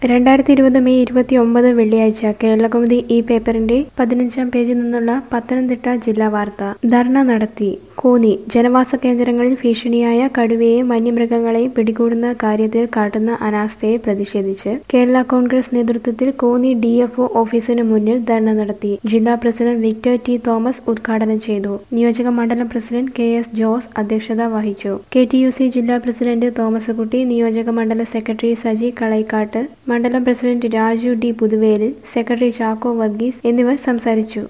രണ്ടായിരത്തി ഇരുപത് മെയ് ഇരുപത്തി ഒമ്പത് വെള്ളിയാഴ്ച കേരളകൗമുദി ഈ പേപ്പറിന്റെ പതിനഞ്ചാം പേജിൽ നിന്നുള്ള പത്തനംതിട്ട ജില്ലാ വാർത്ത ധർണ നടത്തി കോന്നി ജനവാസ കേന്ദ്രങ്ങളിൽ ഭീഷണിയായ കടുവയെയും വന്യമൃഗങ്ങളെയും പിടികൂടുന്ന കാര്യത്തിൽ കാട്ടുന്ന അനാസ്ഥയെ പ്രതിഷേധിച്ച് കേരള കോൺഗ്രസ് നേതൃത്വത്തിൽ കോന്നി ഡി എഫ് ഓഫീസിന് മുന്നിൽ ധർണ നടത്തി ജില്ലാ പ്രസിഡന്റ് വിക്ടർ ടി തോമസ് ഉദ്ഘാടനം ചെയ്തു നിയോജക മണ്ഡലം പ്രസിഡന്റ് കെ എസ് ജോസ് അധ്യക്ഷത വഹിച്ചു കെ ടി യു സി ജില്ലാ പ്രസിഡന്റ് തോമസ് കുട്ടി നിയോജക മണ്ഡല സെക്രട്ടറി സജി കളൈക്കാട്ട് മണ്ഡലം president Raju D Puthuvelil secretary Chacko Varghese എന്നിവർ സംസാരിച്ചു